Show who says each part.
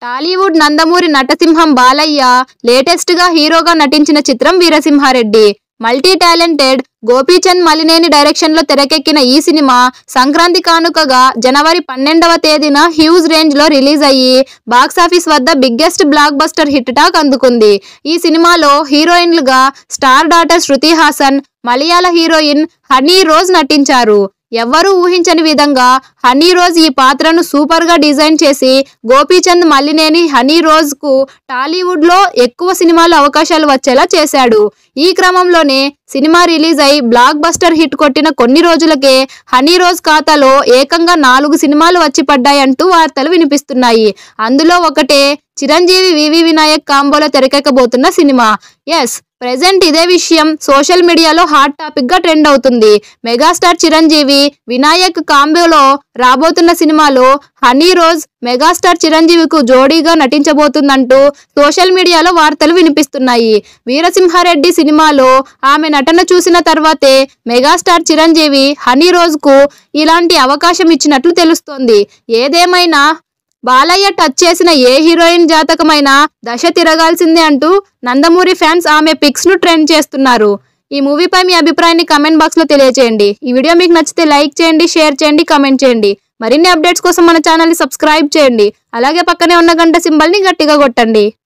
Speaker 1: టాలీవుడ్ నందమూరి నటసింహం బాలయ్య లేటెస్ట్ గా హీరోగా నటించిన చిత్రం Veera Simha Reddy multi talented Gopichand Malineni direction లో తెరకెక్కిన ఈ సినిమా సంక్రాంతి కానుకగా జనవరి పన్నెండవ తేదీన హ్యూజ్ రేంజ్ లో రిలీజ్ అయ్యి బాక్సాఫీస్ వద్ద biggest blockbuster hit talk అందుకుంది ఈ సినిమాలో హీరోయిన్లుగా స్టార్ డాటర్ శృతి హాసన్ మలయాళ హీరోయిన్ హనీ రోజ్ నటించారు ఎవ్వరూ ఊహించని విధంగా హనీ రోజ్ ఈ పాత్రను సూపర్ గా డిజైన్ చేసి గోపీచంద్ మల్లినేని హనీ రోజ్ కు టాలీవుడ్ లో ఎక్కువ సినిమాలు అవకాశాలు వచ్చేలా చేశాడు ఈ క్రమంలోనే సినిమా రిలీజ్ అయి బ్లాక్ బస్టర్ హిట్ కొట్టిన కొన్ని రోజులకే హనీ రోజ్ ఖాతాలో ఏకంగా నాలుగు సినిమాలు వచ్చి పడ్డాయంటూ వార్తలు వినిపిస్తున్నాయి అందులో ఒకటే చిరంజీవి వివి వినాయక్ కాంబోలో తెరకెక్కబోతున్న సినిమా ఎస్ ప్రెజెంట్ ఇదే విషయం సోషల్ మీడియాలో హాట్ టాపిక్ గా ట్రెండ్ అవుతుంది మెగాస్టార్ చిరంజీవి వినాయక్ కాంబోలో రాబోతున్న సినిమాలో హనీ రోజ్ మెగాస్టార్ చిరంజీవికు జోడీగా నటించబోతుందంటూ సోషల్ మీడియాలో వార్తలు వినిపిస్తున్నాయి వీరసింహారెడ్డి సినిమాలో ఆమె నటన చూసిన తర్వాతే మెగాస్టార్ చిరంజీవి హనీ రోజ్ కు ఇలాంటి అవకాశం ఇచ్చినట్లు తెలుస్తోంది ఏదేమైనా బాలయ్య టచ్ చేసిన ఏ హీరోయిన్ జాతకమైనా దశ తిరగాల్సిందే అంటూ నందమూరి ఫ్యాన్స్ ఆమె పిక్స్ ను ట్రెండ్ చేస్తున్నారు ఈ మూవీపై మీ అభిప్రాయాన్ని కమెంట్ బాక్స్ లో తెలియజేయండి ఈ వీడియో మీకు నచ్చితే లైక్ చేయండి షేర్ చేయండి కమెంట్ చేయండి మరిన్ని అప్డేట్స్ కోసం మన ఛానల్ ని సబ్స్క్రైబ్ చేయండి అలాగే పక్కనే ఉన్న గంట సింబల్ ని గట్టిగా కొట్టండి